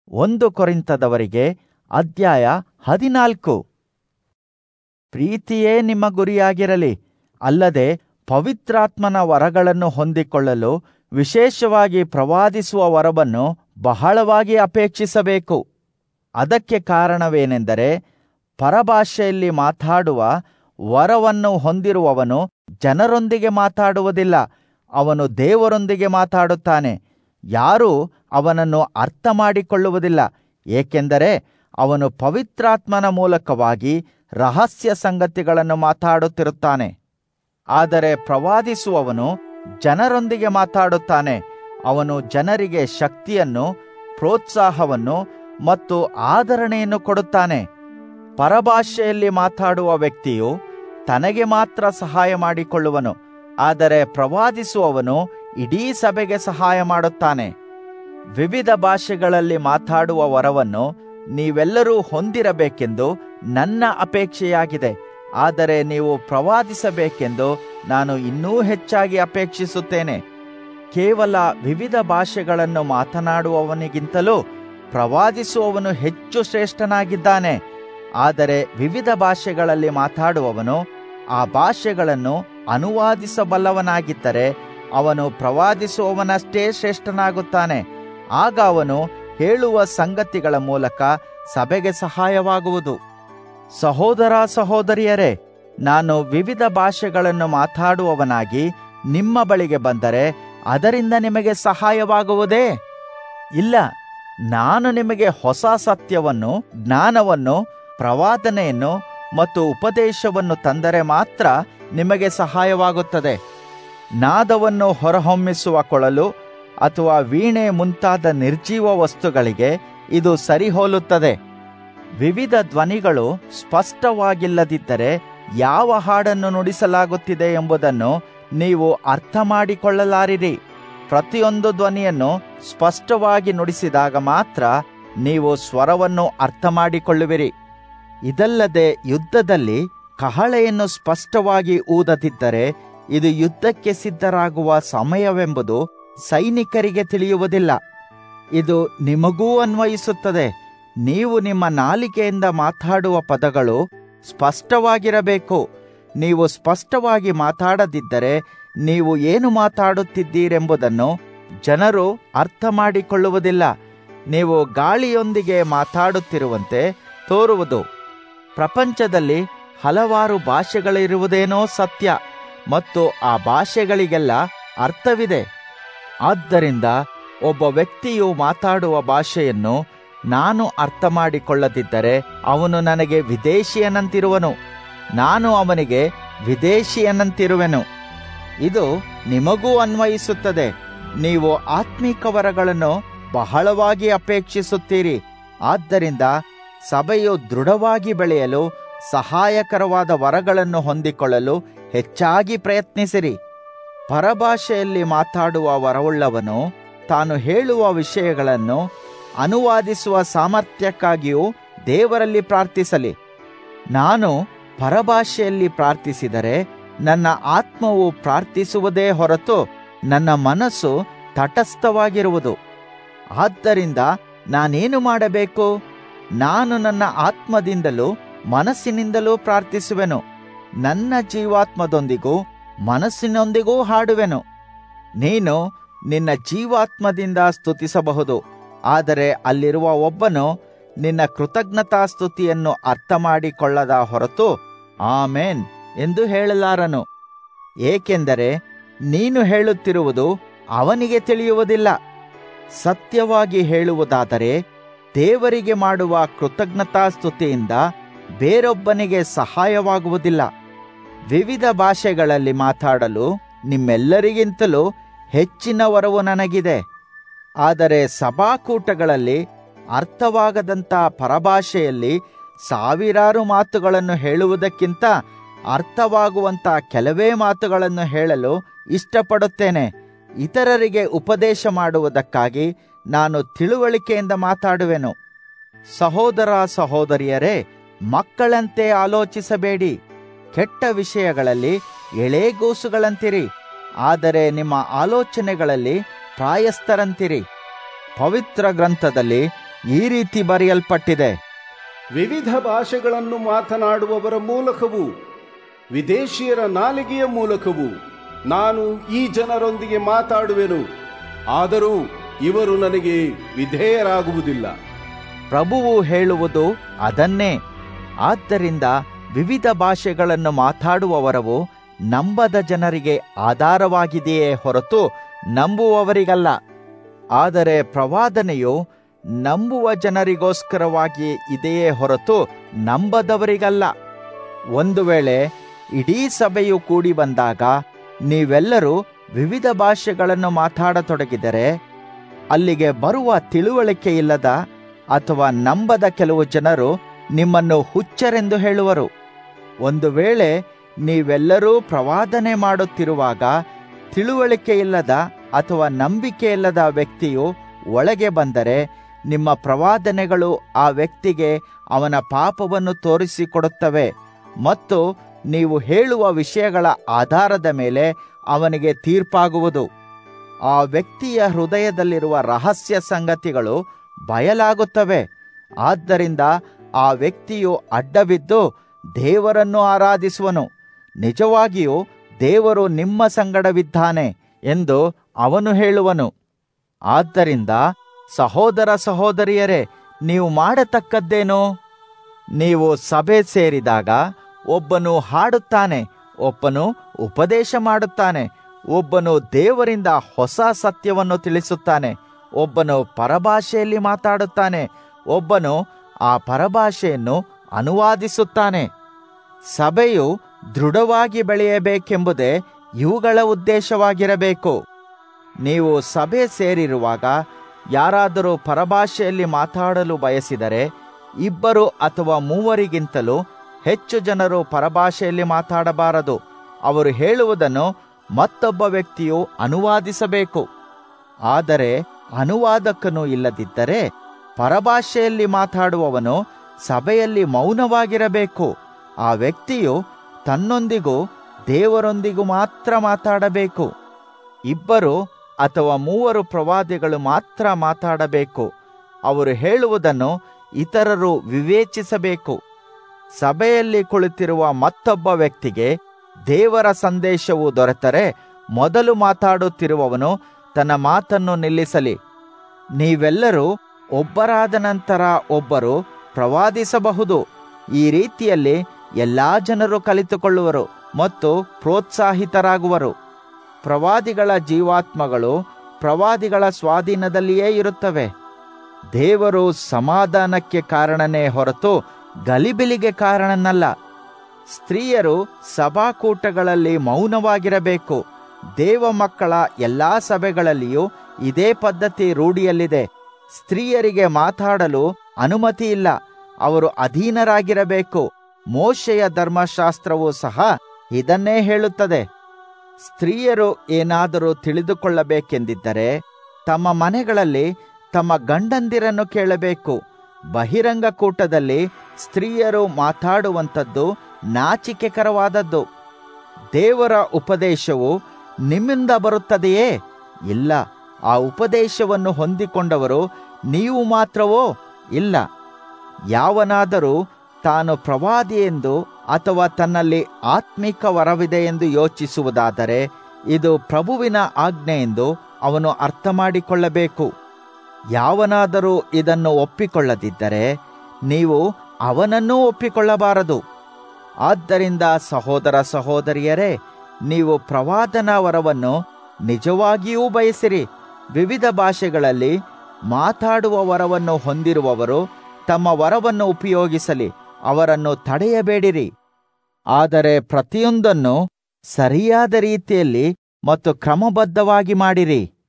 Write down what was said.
ಒಂದು ಕೊರಿಂತದವರಿಗೆ ಅಧ್ಯಾಯ ಹದಿನಾಲ್ಕು ಪ್ರೀತಿಯೇ ನಿಮ್ಮ ಗುರಿಯಾಗಿರಲಿ ಅಲ್ಲದೆ ಪವಿತ್ರಾತ್ಮನ ವರಗಳನ್ನು ಹೊಂದಿಕೊಳ್ಳಲು ವಿಶೇಷವಾಗಿ ಪ್ರವಾದಿಸುವ ವರವನ್ನು ಬಹಳವಾಗಿ ಅಪೇಕ್ಷಿಸಬೇಕು ಅದಕ್ಕೆ ಕಾರಣವೇನೆಂದರೆ ಪರಭಾಷೆಯಲ್ಲಿ ಮಾತಾಡುವ ವರವನ್ನು ಹೊಂದಿರುವವನು ಜನರೊಂದಿಗೆ ಮಾತಾಡುವುದಿಲ್ಲ ಅವನು ದೇವರೊಂದಿಗೆ ಮಾತಾಡುತ್ತಾನೆ ಯಾರೂ ಅವನನ್ನು ಅರ್ಥ ಮಾಡಿಕೊಳ್ಳುವುದಿಲ್ಲ ಏಕೆಂದರೆ ಅವನು ಪವಿತ್ರಾತ್ಮನ ಮೂಲಕವಾಗಿ ರಹಸ್ಯ ಸಂಗತಿಗಳನ್ನು ಮಾತಾಡುತ್ತಿರುತ್ತಾನೆ ಆದರೆ ಪ್ರವಾದಿಸುವವನು ಜನರೊಂದಿಗೆ ಮಾತಾಡುತ್ತಾನೆ ಅವನು ಜನರಿಗೆ ಶಕ್ತಿಯನ್ನು ಪ್ರೋತ್ಸಾಹವನ್ನು ಮತ್ತು ಆದರಣೆಯನ್ನು ಕೊಡುತ್ತಾನೆ ಪರಭಾಷೆಯಲ್ಲಿ ಮಾತಾಡುವ ವ್ಯಕ್ತಿಯು ತನಗೆ ಮಾತ್ರ ಸಹಾಯ ಮಾಡಿಕೊಳ್ಳುವನು ಆದರೆ ಪ್ರವಾದಿಸುವವನು ಇಡೀ ಸಭೆಗೆ ಸಹಾಯ ಮಾಡುತ್ತಾನೆ ವಿವಿಧ ಭಾಷೆಗಳಲ್ಲಿ ಮಾತಾಡುವ ವರವನ್ನು ನೀವೆಲ್ಲರೂ ಹೊಂದಿರಬೇಕೆಂದು ನನ್ನ ಅಪೇಕ್ಷೆಯಾಗಿದೆ ಆದರೆ ನೀವು ಪ್ರವಾದಿಸಬೇಕೆಂದು ನಾನು ಇನ್ನೂ ಹೆಚ್ಚಾಗಿ ಅಪೇಕ್ಷಿಸುತ್ತೇನೆ ಕೇವಲ ವಿವಿಧ ಭಾಷೆಗಳನ್ನು ಮಾತನಾಡುವವನಿಗಿಂತಲೂ ಪ್ರವಾದಿಸುವವನು ಹೆಚ್ಚು ಶ್ರೇಷ್ಠನಾಗಿದ್ದಾನೆ ಆದರೆ ವಿವಿಧ ಭಾಷೆಗಳಲ್ಲಿ ಮಾತಾಡುವವನು ಆ ಭಾಷೆಗಳನ್ನು ಅನುವಾದಿಸಬಲ್ಲವನಾಗಿದ್ದರೆ ಅವನು ಪ್ರವಾದಿಸುವವನಷ್ಟೇ ಶ್ರೇಷ್ಠನಾಗುತ್ತಾನೆ ಆಗ ಅವನು ಹೇಳುವ ಸಂಗತಿಗಳ ಮೂಲಕ ಸಭೆಗೆ ಸಹಾಯವಾಗುವುದು ಸಹೋದರ ಸಹೋದರಿಯರೇ ನಾನು ವಿವಿಧ ಭಾಷೆಗಳನ್ನು ಮಾತಾಡುವವನಾಗಿ ನಿಮ್ಮ ಬಳಿಗೆ ಬಂದರೆ ಅದರಿಂದ ನಿಮಗೆ ಸಹಾಯವಾಗುವುದೇ ಇಲ್ಲ ನಾನು ನಿಮಗೆ ಹೊಸ ಸತ್ಯವನ್ನು ಜ್ಞಾನವನ್ನು ಪ್ರವಾದನೆಯನ್ನು ಮತ್ತು ಉಪದೇಶವನ್ನು ತಂದರೆ ಮಾತ್ರ ನಿಮಗೆ ಸಹಾಯವಾಗುತ್ತದೆ ನಾದವನ್ನು ಹೊರಹೊಮ್ಮಿಸುವ ಕೊಳಲು ಅಥವಾ ವೀಣೆ ಮುಂತಾದ ನಿರ್ಜೀವ ವಸ್ತುಗಳಿಗೆ ಇದು ಸರಿಹೋಲುತ್ತದೆ ವಿವಿಧ ಧ್ವನಿಗಳು ಸ್ಪಷ್ಟವಾಗಿಲ್ಲದಿದ್ದರೆ ಯಾವ ಹಾಡನ್ನು ನುಡಿಸಲಾಗುತ್ತಿದೆ ಎಂಬುದನ್ನು ನೀವು ಅರ್ಥ ಮಾಡಿಕೊಳ್ಳಲಾರಿರಿ ಪ್ರತಿಯೊಂದು ಧ್ವನಿಯನ್ನು ಸ್ಪಷ್ಟವಾಗಿ ನುಡಿಸಿದಾಗ ಮಾತ್ರ ನೀವು ಸ್ವರವನ್ನು ಅರ್ಥ ಮಾಡಿಕೊಳ್ಳುವಿರಿ ಇದಲ್ಲದೆ ಯುದ್ಧದಲ್ಲಿ ಕಹಳೆಯನ್ನು ಸ್ಪಷ್ಟವಾಗಿ ಊದದಿದ್ದರೆ ಇದು ಯುದ್ಧಕ್ಕೆ ಸಿದ್ಧರಾಗುವ ಸಮಯವೆಂಬುದು ಸೈನಿಕರಿಗೆ ತಿಳಿಯುವುದಿಲ್ಲ ಇದು ನಿಮಗೂ ಅನ್ವಯಿಸುತ್ತದೆ ನೀವು ನಿಮ್ಮ ನಾಲಿಗೆಯಿಂದ ಮಾತಾಡುವ ಪದಗಳು ಸ್ಪಷ್ಟವಾಗಿರಬೇಕು ನೀವು ಸ್ಪಷ್ಟವಾಗಿ ಮಾತಾಡದಿದ್ದರೆ ನೀವು ಏನು ಮಾತಾಡುತ್ತಿದ್ದೀರೆಂಬುದನ್ನು ಜನರು ಅರ್ಥ ಮಾಡಿಕೊಳ್ಳುವುದಿಲ್ಲ ನೀವು ಗಾಳಿಯೊಂದಿಗೆ ಮಾತಾಡುತ್ತಿರುವಂತೆ ತೋರುವುದು ಪ್ರಪಂಚದಲ್ಲಿ ಹಲವಾರು ಭಾಷೆಗಳಿರುವುದೇನೋ ಸತ್ಯ ಮತ್ತು ಆ ಭಾಷೆಗಳಿಗೆಲ್ಲ ಅರ್ಥವಿದೆ ಆದ್ದರಿಂದ ಒಬ್ಬ ವ್ಯಕ್ತಿಯು ಮಾತಾಡುವ ಭಾಷೆಯನ್ನು ನಾನು ಅರ್ಥ ಮಾಡಿಕೊಳ್ಳದಿದ್ದರೆ ಅವನು ನನಗೆ ವಿದೇಶಿಯನಂತಿರುವನು ನಾನು ಅವನಿಗೆ ವಿದೇಶಿಯನಂತಿರುವೆನು ಇದು ನಿಮಗೂ ಅನ್ವಯಿಸುತ್ತದೆ ನೀವು ಆತ್ಮೀಕ ವರಗಳನ್ನು ಬಹಳವಾಗಿ ಅಪೇಕ್ಷಿಸುತ್ತೀರಿ ಆದ್ದರಿಂದ ಸಭೆಯು ದೃಢವಾಗಿ ಬೆಳೆಯಲು ಸಹಾಯಕರವಾದ ವರಗಳನ್ನು ಹೊಂದಿಕೊಳ್ಳಲು ಹೆಚ್ಚಾಗಿ ಪ್ರಯತ್ನಿಸಿರಿ ಪರಭಾಷೆಯಲ್ಲಿ ಮಾತಾಡುವ ವರವುಳ್ಳವನು ತಾನು ಹೇಳುವ ವಿಷಯಗಳನ್ನು ಅನುವಾದಿಸುವ ಸಾಮರ್ಥ್ಯಕ್ಕಾಗಿಯೂ ದೇವರಲ್ಲಿ ಪ್ರಾರ್ಥಿಸಲಿ ನಾನು ಪರಭಾಷೆಯಲ್ಲಿ ಪ್ರಾರ್ಥಿಸಿದರೆ ನನ್ನ ಆತ್ಮವು ಪ್ರಾರ್ಥಿಸುವುದೇ ಹೊರತು ನನ್ನ ಮನಸ್ಸು ತಟಸ್ಥವಾಗಿರುವುದು ಆದ್ದರಿಂದ ನಾನೇನು ಮಾಡಬೇಕು ನಾನು ನನ್ನ ಆತ್ಮದಿಂದಲೂ ಮನಸ್ಸಿನಿಂದಲೂ ಪ್ರಾರ್ಥಿಸುವೆನು ನನ್ನ ಜೀವಾತ್ಮದೊಂದಿಗೂ ಮನಸ್ಸಿನೊಂದಿಗೂ ಹಾಡುವೆನು ನೀನು ನಿನ್ನ ಜೀವಾತ್ಮದಿಂದ ಸ್ತುತಿಸಬಹುದು ಆದರೆ ಅಲ್ಲಿರುವ ಒಬ್ಬನು ನಿನ್ನ ಕೃತಜ್ಞತಾ ಸ್ತುತಿಯನ್ನು ಅರ್ಥ ಮಾಡಿಕೊಳ್ಳದ ಹೊರತು ಆಮೇನ್ ಎಂದು ಹೇಳಲಾರನು ಏಕೆಂದರೆ ನೀನು ಹೇಳುತ್ತಿರುವುದು ಅವನಿಗೆ ತಿಳಿಯುವುದಿಲ್ಲ ಸತ್ಯವಾಗಿ ಹೇಳುವುದಾದರೆ ದೇವರಿಗೆ ಮಾಡುವ ಕೃತಜ್ಞತಾ ಸ್ತುತಿಯಿಂದ ಬೇರೊಬ್ಬನಿಗೆ ಸಹಾಯವಾಗುವುದಿಲ್ಲ ವಿವಿಧ ಭಾಷೆಗಳಲ್ಲಿ ಮಾತಾಡಲು ನಿಮ್ಮೆಲ್ಲರಿಗಿಂತಲೂ ಹೆಚ್ಚಿನ ವರವು ನನಗಿದೆ ಆದರೆ ಸಭಾಕೂಟಗಳಲ್ಲಿ ಅರ್ಥವಾಗದಂಥ ಪರಭಾಷೆಯಲ್ಲಿ ಸಾವಿರಾರು ಮಾತುಗಳನ್ನು ಹೇಳುವುದಕ್ಕಿಂತ ಅರ್ಥವಾಗುವಂಥ ಕೆಲವೇ ಮಾತುಗಳನ್ನು ಹೇಳಲು ಇಷ್ಟಪಡುತ್ತೇನೆ ಇತರರಿಗೆ ಉಪದೇಶ ಮಾಡುವುದಕ್ಕಾಗಿ ನಾನು ತಿಳುವಳಿಕೆಯಿಂದ ಮಾತಾಡುವೆನು ಸಹೋದರ ಸಹೋದರಿಯರೇ ಮಕ್ಕಳಂತೆ ಆಲೋಚಿಸಬೇಡಿ ಕೆಟ್ಟ ವಿಷಯಗಳಲ್ಲಿ ಎಳೆಗೂಸುಗಳಂತಿರಿ ಆದರೆ ನಿಮ್ಮ ಆಲೋಚನೆಗಳಲ್ಲಿ ಪ್ರಾಯಸ್ಥರಂತಿರಿ ಪವಿತ್ರ ಗ್ರಂಥದಲ್ಲಿ ಈ ರೀತಿ ಬರೆಯಲ್ಪಟ್ಟಿದೆ ವಿವಿಧ ಭಾಷೆಗಳನ್ನು ಮಾತನಾಡುವವರ ಮೂಲಕವೂ ವಿದೇಶಿಯರ ನಾಲಿಗೆಯ ಮೂಲಕವೂ ನಾನು ಈ ಜನರೊಂದಿಗೆ ಮಾತಾಡುವೆನು ಆದರೂ ಇವರು ನನಗೆ ವಿಧೇಯರಾಗುವುದಿಲ್ಲ ಪ್ರಭುವು ಹೇಳುವುದು ಅದನ್ನೇ ಆದ್ದರಿಂದ ವಿವಿಧ ಭಾಷೆಗಳನ್ನು ಮಾತಾಡುವವರವು ನಂಬದ ಜನರಿಗೆ ಆಧಾರವಾಗಿದೆಯೇ ಹೊರತು ನಂಬುವವರಿಗಲ್ಲ ಆದರೆ ಪ್ರವಾದನೆಯು ನಂಬುವ ಜನರಿಗೋಸ್ಕರವಾಗಿ ಇದೆಯೇ ಹೊರತು ನಂಬದವರಿಗಲ್ಲ ಒಂದು ವೇಳೆ ಇಡೀ ಸಭೆಯು ಕೂಡಿ ಬಂದಾಗ ನೀವೆಲ್ಲರೂ ವಿವಿಧ ಭಾಷೆಗಳನ್ನು ಮಾತಾಡತೊಡಗಿದರೆ ಅಲ್ಲಿಗೆ ಬರುವ ತಿಳುವಳಿಕೆ ಇಲ್ಲದ ಅಥವಾ ನಂಬದ ಕೆಲವು ಜನರು ನಿಮ್ಮನ್ನು ಹುಚ್ಚರೆಂದು ಹೇಳುವರು ಒಂದು ವೇಳೆ ನೀವೆಲ್ಲರೂ ಪ್ರವಾದನೆ ಮಾಡುತ್ತಿರುವಾಗ ತಿಳುವಳಿಕೆ ಇಲ್ಲದ ಅಥವಾ ನಂಬಿಕೆ ಇಲ್ಲದ ವ್ಯಕ್ತಿಯು ಒಳಗೆ ಬಂದರೆ ನಿಮ್ಮ ಪ್ರವಾದನೆಗಳು ಆ ವ್ಯಕ್ತಿಗೆ ಅವನ ಪಾಪವನ್ನು ತೋರಿಸಿಕೊಡುತ್ತವೆ ಮತ್ತು ನೀವು ಹೇಳುವ ವಿಷಯಗಳ ಆಧಾರದ ಮೇಲೆ ಅವನಿಗೆ ತೀರ್ಪಾಗುವುದು ಆ ವ್ಯಕ್ತಿಯ ಹೃದಯದಲ್ಲಿರುವ ರಹಸ್ಯ ಸಂಗತಿಗಳು ಬಯಲಾಗುತ್ತವೆ ಆದ್ದರಿಂದ ಆ ವ್ಯಕ್ತಿಯು ಅಡ್ಡಬಿದ್ದು ದೇವರನ್ನು ಆರಾಧಿಸುವನು ನಿಜವಾಗಿಯೂ ದೇವರು ನಿಮ್ಮ ಸಂಗಡವಿದ್ದಾನೆ ಎಂದು ಅವನು ಹೇಳುವನು ಆದ್ದರಿಂದ ಸಹೋದರ ಸಹೋದರಿಯರೇ ನೀವು ಮಾಡತಕ್ಕದ್ದೇನು ನೀವು ಸಭೆ ಸೇರಿದಾಗ ಒಬ್ಬನು ಹಾಡುತ್ತಾನೆ ಒಬ್ಬನು ಉಪದೇಶ ಮಾಡುತ್ತಾನೆ ಒಬ್ಬನು ದೇವರಿಂದ ಹೊಸ ಸತ್ಯವನ್ನು ತಿಳಿಸುತ್ತಾನೆ ಒಬ್ಬನು ಪರಭಾಷೆಯಲ್ಲಿ ಮಾತಾಡುತ್ತಾನೆ ಒಬ್ಬನು ಆ ಪರಭಾಷೆಯನ್ನು ಅನುವಾದಿಸುತ್ತಾನೆ ಸಭೆಯು ದೃಢವಾಗಿ ಬೆಳೆಯಬೇಕೆಂಬುದೇ ಇವುಗಳ ಉದ್ದೇಶವಾಗಿರಬೇಕು ನೀವು ಸಭೆ ಸೇರಿರುವಾಗ ಯಾರಾದರೂ ಪರಭಾಷೆಯಲ್ಲಿ ಮಾತಾಡಲು ಬಯಸಿದರೆ ಇಬ್ಬರು ಅಥವಾ ಮೂವರಿಗಿಂತಲೂ ಹೆಚ್ಚು ಜನರು ಪರಭಾಷೆಯಲ್ಲಿ ಮಾತಾಡಬಾರದು ಅವರು ಹೇಳುವುದನ್ನು ಮತ್ತೊಬ್ಬ ವ್ಯಕ್ತಿಯು ಅನುವಾದಿಸಬೇಕು ಆದರೆ ಅನುವಾದಕನು ಇಲ್ಲದಿದ್ದರೆ ಪರಭಾಷೆಯಲ್ಲಿ ಮಾತಾಡುವವನು ಸಭೆಯಲ್ಲಿ ಮೌನವಾಗಿರಬೇಕು ಆ ವ್ಯಕ್ತಿಯು ತನ್ನೊಂದಿಗೂ ದೇವರೊಂದಿಗೂ ಮಾತ್ರ ಮಾತಾಡಬೇಕು ಇಬ್ಬರು ಅಥವಾ ಮೂವರು ಪ್ರವಾದಿಗಳು ಮಾತ್ರ ಮಾತಾಡಬೇಕು ಅವರು ಹೇಳುವುದನ್ನು ಇತರರು ವಿವೇಚಿಸಬೇಕು ಸಭೆಯಲ್ಲಿ ಕುಳಿತಿರುವ ಮತ್ತೊಬ್ಬ ವ್ಯಕ್ತಿಗೆ ದೇವರ ಸಂದೇಶವು ದೊರೆತರೆ ಮೊದಲು ಮಾತಾಡುತ್ತಿರುವವನು ತನ್ನ ಮಾತನ್ನು ನಿಲ್ಲಿಸಲಿ ನೀವೆಲ್ಲರೂ ಒಬ್ಬರಾದ ನಂತರ ಒಬ್ಬರು ಪ್ರವಾದಿಸಬಹುದು ಈ ರೀತಿಯಲ್ಲಿ ಎಲ್ಲಾ ಜನರು ಕಲಿತುಕೊಳ್ಳುವರು ಮತ್ತು ಪ್ರೋತ್ಸಾಹಿತರಾಗುವರು ಪ್ರವಾದಿಗಳ ಜೀವಾತ್ಮಗಳು ಪ್ರವಾದಿಗಳ ಸ್ವಾಧೀನದಲ್ಲಿಯೇ ಇರುತ್ತವೆ ದೇವರು ಸಮಾಧಾನಕ್ಕೆ ಕಾರಣನೇ ಹೊರತು ಗಲಿಬಿಲಿಗೆ ಕಾರಣನಲ್ಲ ಸ್ತ್ರೀಯರು ಸಭಾಕೂಟಗಳಲ್ಲಿ ಮೌನವಾಗಿರಬೇಕು ದೇವ ಮಕ್ಕಳ ಎಲ್ಲಾ ಸಭೆಗಳಲ್ಲಿಯೂ ಇದೇ ಪದ್ಧತಿ ರೂಢಿಯಲ್ಲಿದೆ ಸ್ತ್ರೀಯರಿಗೆ ಮಾತಾಡಲು ಅನುಮತಿ ಇಲ್ಲ ಅವರು ಅಧೀನರಾಗಿರಬೇಕು ಮೋಶೆಯ ಧರ್ಮಶಾಸ್ತ್ರವು ಸಹ ಇದನ್ನೇ ಹೇಳುತ್ತದೆ ಸ್ತ್ರೀಯರು ಏನಾದರೂ ತಿಳಿದುಕೊಳ್ಳಬೇಕೆಂದಿದ್ದರೆ ತಮ್ಮ ಮನೆಗಳಲ್ಲಿ ತಮ್ಮ ಗಂಡಂದಿರನ್ನು ಕೇಳಬೇಕು ಬಹಿರಂಗ ಕೂಟದಲ್ಲಿ ಸ್ತ್ರೀಯರು ಮಾತಾಡುವಂಥದ್ದು ನಾಚಿಕೆಕರವಾದದ್ದು ದೇವರ ಉಪದೇಶವು ನಿಮ್ಮಿಂದ ಬರುತ್ತದೆಯೇ ಇಲ್ಲ ಆ ಉಪದೇಶವನ್ನು ಹೊಂದಿಕೊಂಡವರು ನೀವು ಮಾತ್ರವೋ ಇಲ್ಲ ಯಾವನಾದರೂ ತಾನು ಪ್ರವಾದಿ ಎಂದು ಅಥವಾ ತನ್ನಲ್ಲಿ ಆತ್ಮಿಕ ವರವಿದೆ ಎಂದು ಯೋಚಿಸುವುದಾದರೆ ಇದು ಪ್ರಭುವಿನ ಆಜ್ಞೆ ಎಂದು ಅವನು ಅರ್ಥ ಮಾಡಿಕೊಳ್ಳಬೇಕು ಯಾವನಾದರೂ ಇದನ್ನು ಒಪ್ಪಿಕೊಳ್ಳದಿದ್ದರೆ ನೀವು ಅವನನ್ನೂ ಒಪ್ಪಿಕೊಳ್ಳಬಾರದು ಆದ್ದರಿಂದ ಸಹೋದರ ಸಹೋದರಿಯರೇ ನೀವು ಪ್ರವಾದನಾ ವರವನ್ನು ನಿಜವಾಗಿಯೂ ಬಯಸಿರಿ ವಿವಿಧ ಭಾಷೆಗಳಲ್ಲಿ ಮಾತಾಡುವ ವರವನ್ನು ಹೊಂದಿರುವವರು ತಮ್ಮ ವರವನ್ನು ಉಪಯೋಗಿಸಲಿ ಅವರನ್ನು ತಡೆಯಬೇಡಿರಿ ಆದರೆ ಪ್ರತಿಯೊಂದನ್ನು ಸರಿಯಾದ ರೀತಿಯಲ್ಲಿ ಮತ್ತು ಕ್ರಮಬದ್ಧವಾಗಿ ಮಾಡಿರಿ